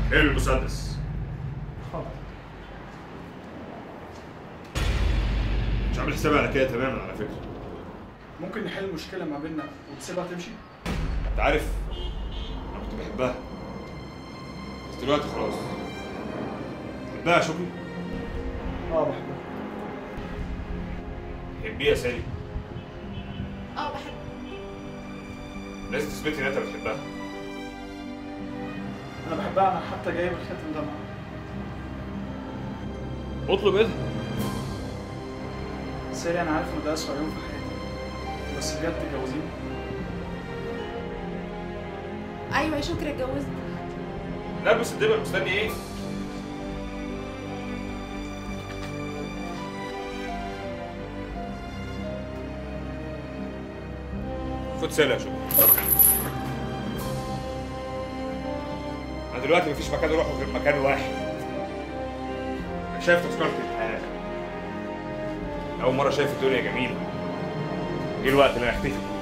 حلو المسدس حاضر مش عامل حسابي على كده تماما على فكره ممكن نحل مشكلة ما بيننا وتسيبها تمشي؟ انت عارف انا كنت بحبها بس دلوقتي خلاص بحبها يا شكري اه بحبها حبيه يا سالي اه بحب لازم تثبتي ان انت بتحبها انا بحبها انا حتى جايب الخاتم ده معايا اطلب ايه سيري انا عارف ان ده اسوأ يوم في حياتي بس بجد تتجوزيني ايوه يا شكري اتجوزت لبس الدبل مستني ايه خد سالة يا شكري انا دلوقتي مفيش مكان اروحه غير مكان واحد انا شايف تذكرة الحياة اول مرة شايف الدنيا جميلة جه الوقت اللي انا اختفي